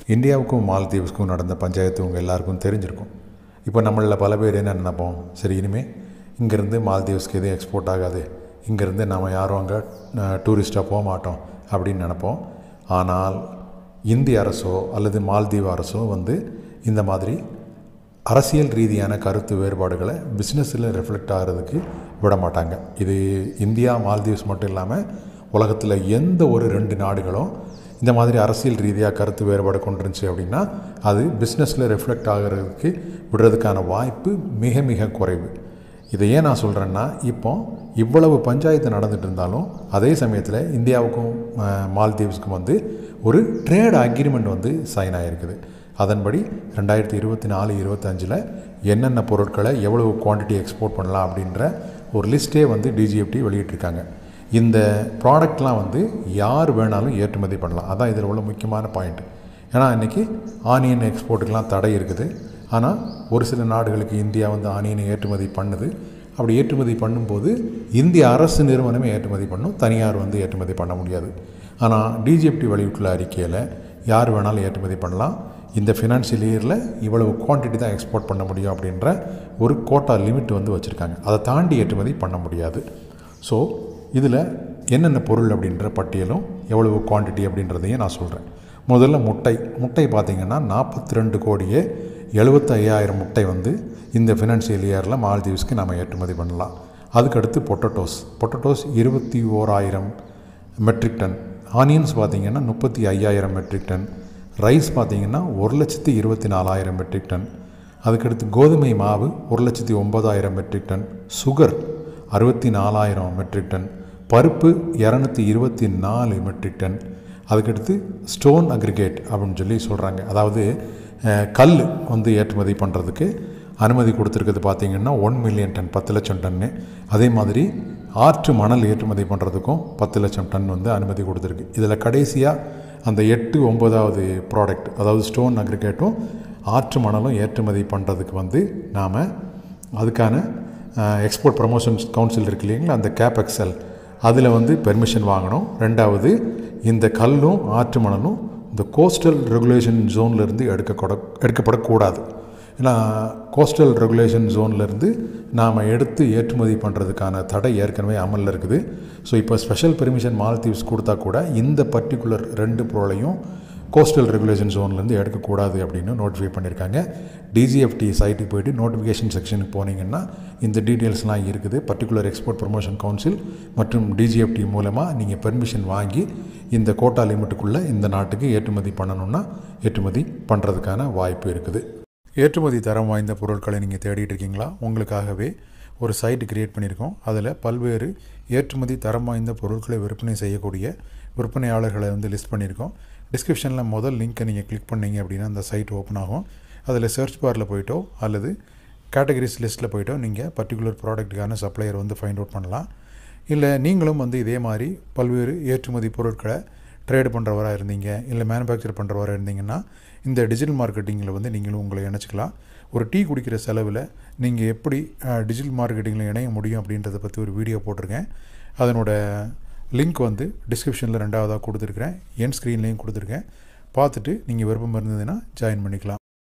இந்தியாவுக்கும் மாலத்தீவ்ஸ்க்கும் நடந்த பஞ்சாயத்து உங்கள் எல்லாருக்கும் தெரிஞ்சிருக்கும் இப்போ நம்மளில் பல பேர் என்ன நினைப்போம் சரி இனிமேல் இங்கேருந்து மாலத்தீவ்ஸ்க்கு எதுவும் எக்ஸ்போர்ட் ஆகாது இங்கேருந்து நாம் யாரும் அங்கே டூரிஸ்ட்டாக போக மாட்டோம் அப்படின்னு நினப்போம் ஆனால் இந்திய அரசோ அல்லது மால்தீவ் அரசோ வந்து இந்த மாதிரி அரசியல் ரீதியான கருத்து வேறுபாடுகளை பிஸ்னஸில் ரெஃப்ளெக்ட் ஆகிறதுக்கு விட மாட்டாங்க இது இந்தியா மால்தீவ்ஸ் மட்டும் இல்லாமல் உலகத்தில் எந்த ஒரு ரெண்டு நாடுகளும் இந்த மாதிரி அரசியல் ரீதியாக கருத்து வேறுபாடு கொண்டுருந்துச்சு அப்படின்னா அது பிஸ்னஸில் ரெஃப்ளெக்ட் ஆகிறதுக்கு விடுறதுக்கான வாய்ப்பு மிக மிக குறைவு இதை ஏன் நான் சொல்கிறேன்னா இப்போ இவ்வளவு பஞ்சாயத்து நடந்துட்டு இருந்தாலும் அதே சமயத்தில் இந்தியாவுக்கும் அஹ், மால்தீவ்ஸ்க்கும் வந்து ஒரு ட்ரேட் அக்ரிமெண்ட் வந்து சைன் ஆகிருக்குது அதன்படி ரெண்டாயிரத்தி இருபத்தி நாலு இருபத்தஞ்சில் என்னென்ன பொருட்களை எவ்வளவு குவான்டிட்டி எக்ஸ்போர்ட் பண்ணலாம் அப்படின்ற ஒரு லிஸ்ட்டே வந்து டிஜிஎஃப்டி வெளியிட்டிருக்காங்க இந்த ப்ராடக்ட்லாம் வந்து யார் வேணாலும் ஏற்றுமதி பண்ணலாம் அதான் இதில் உள்ள முக்கியமான பாயிண்ட் ஏன்னா இன்றைக்கி ஆனியன் எக்ஸ்போர்ட்டுக்கெலாம் தடை இருக்குது ஆனால் ஒரு சில நாடுகளுக்கு இந்தியா வந்து ஆனியனை ஏற்றுமதி பண்ணுது அப்படி ஏற்றுமதி பண்ணும்போது இந்திய அரசு நிறுவனமே ஏற்றுமதி பண்ணும் தனியார் வந்து ஏற்றுமதி பண்ண முடியாது ஆனால் டிஜிஎஃப்டி வெளியிட்டுள்ள அறிக்கையில் யார் வேணாலும் ஏற்றுமதி பண்ணலாம் இந்த ஃபினான்ஷியல் இயரில் இவ்வளவு குவான்டிட்டி தான் எக்ஸ்போர்ட் பண்ண முடியும் அப்படின்ற ஒரு கோட்டா லிமிட் வந்து வச்சுருக்காங்க அதை தாண்டி ஏற்றுமதி பண்ண முடியாது ஸோ இதில் என்னென்ன பொருள் அப்படின்ற பட்டியலும் எவ்வளவு குவான்டிட்டி அப்படின்றதையும் நான் சொல்கிறேன் முதல்ல முட்டை முட்டை பார்த்திங்கன்னா நாற்பத்தி ரெண்டு கோடியே எழுபத்தி ஐயாயிரம் முட்டை வந்து இந்த ஃபினான்ஷியல் இயரில் மால்தீவ்ஸ்க்கு நம்ம ஏற்றுமதி பண்ணலாம் அதுக்கடுத்து பொட்டட்டோஸ் பொட்டட்டோஸ் இருபத்தி ஓராயிரம் மெட்ரிக் டன் ஆனியன்ஸ் பார்த்திங்கன்னா முப்பத்தி ஐயாயிரம் மெட்ரிக் டன் ரைஸ் பார்த்திங்கன்னா ஒரு லட்சத்தி இருபத்தி நாலாயிரம் மெட்ரிக் டன் அதுக்கடுத்து கோதுமை மாவு ஒரு லட்சத்தி ஒம்பதாயிரம் மெட்ரிக் டன் சுகர் அறுபத்தி நாலாயிரம் மெட்ரிக் டன் பருப்பு இரநூத்தி இருபத்தி நாலு மெட்ரிக் டன் அதுக்கடுத்து ஸ்டோன் அக்ரிகேட் அப்படின்னு சொல்லி சொல்கிறாங்க அதாவது அஹ், கல் வந்து ஏற்றுமதி பண்ணுறதுக்கு அனுமதி கொடுத்துருக்குது பார்த்திங்கன்னா ஒன் மில்லியன் டன் பத்து லட்சம் டன்னு அதே மாதிரி ஆற்று மணல் ஏற்றுமதி பண்ணுறதுக்கும் பத்து லட்சம் டன் வந்து அனுமதி கொடுத்துருக்கு இதில் கடைசியாக அந்த எட்டு ஒம்பதாவது ப்ராடக்ட் அதாவது ஸ்டோன் அக்ரிகேட்டும் ஆற்று மணலும் ஏற்றுமதி பண்ணுறதுக்கு வந்து நாம் அதுக்கான எக்ஸ்போர்ட் ப்ரமோஷன்ஸ் கவுன்சில் இருக்கு இல்லைங்களா அந்த கேப் எக்ஸல் அதில் வந்து பெர்மிஷன் வாங்கணும் ரெண்டாவது இந்த கல்லும் ஆற்று மணலும் இந்த கோஸ்டல் ரெகுலேஷன் ஜோன்லேருந்து எடுக்கக்கூட எடுக்கப்படக்கூடாது ஏன்னா கோஸ்டல் ரெகுலேஷன் ஜோன்லேருந்து நாம் எடுத்து ஏற்றுமதி பண்ணுறதுக்கான தடை ஏற்கனவே அமலில் இருக்குது ஸோ இப்போ ஸ்பெஷல் பெர்மிஷன் மாலத்தீவ்ஸ் கொடுத்தா கூட இந்த பர்டிகுலர் ரெண்டு பொருளையும் கோஸ்டல் ரெகுலேஷன் ஜோன்லேருந்து எடுக்கக்கூடாது அப்படின்னு நோட்டிஃபை பண்ணியிருக்காங்க டிஜிஎஃப்டி சைட்டுக்கு போயிட்டு நோட்டிஃபிகேஷன் செக்ஷனுக்கு போனீங்கன்னா இந்த டீட்டெயில்ஸ்லாம் இருக்குது பர்டிகுலர் எக்ஸ்போர்ட் ப்ரொமோஷன் கவுன்சில் மற்றும் டிஜிஎஃப்டி மூலமாக நீங்கள் பெர்மிஷன் வாங்கி இந்த கோட்டா லிமிட்டுக்குள்ளே இந்த நாட்டுக்கு ஏற்றுமதி பண்ணணுன்னா ஏற்றுமதி பண்ணுறதுக்கான வாய்ப்பு இருக்குது ஏற்றுமதி தரம் வாய்ந்த பொருட்களை நீங்கள் தேடிட்டு இருக்கீங்களா உங்களுக்காகவே ஒரு சைட் கிரியேட் பண்ணியிருக்கோம் அதில் பல்வேறு ஏற்றுமதி தரம் வாய்ந்த பொருட்களை விற்பனை செய்யக்கூடிய விற்பனையாளர்களை வந்து லிஸ்ட் பண்ணியிருக்கோம் டிஸ்கிரிப்ஷனில் முதல் லிங்க்கை நீங்கள் கிளிக் பண்ணீங்க அப்படின்னா அந்த சைட் ஓப்பன் ஆகும் அதில் சர்ச் பாரில் போயிட்டோ அல்லது கேட்டகரிஸ் லிஸ்ட்டில் போயிட்டோ நீங்கள் பர்டிகுலர் ப்ராடக்ட்டுக்கான சப்ளையர் வந்து ஃபைண்ட் அவுட் பண்ணலாம் இல்லை நீங்களும் வந்து இதே மாதிரி பல்வேறு ஏற்றுமதி பொருட்களை ட்ரேட் பண்ணுறவராக இருந்தீங்க இல்லை மேனுஃபேக்சர் பண்ணுறவராக இருந்தீங்கன்னா இந்த டிஜிட்டல் மார்க்கெட்டிங்கில் வந்து நீங்களும் உங்களை இணைச்சிக்கலாம் ஒரு டீ குடிக்கிற செலவில் நீங்கள் எப்படி டிஜிட்டல் மார்க்கெட்டிங்கில் இணைய முடியும் அப்படின்றத பற்றி ஒரு வீடியோ போட்டிருக்கேன் அதனோட லிங்க் வந்து டிஸ்கிரிப்ஷனில் ரெண்டாவதாக கொடுத்துருக்குறேன் என் ஸ்க்ரீன்லேயும் கொடுத்துருக்கேன் பார்த்துட்டு நீங்கள் விருப்பம் இருந்ததுன்னா ஜாயின் பண்ணிக்கலாம்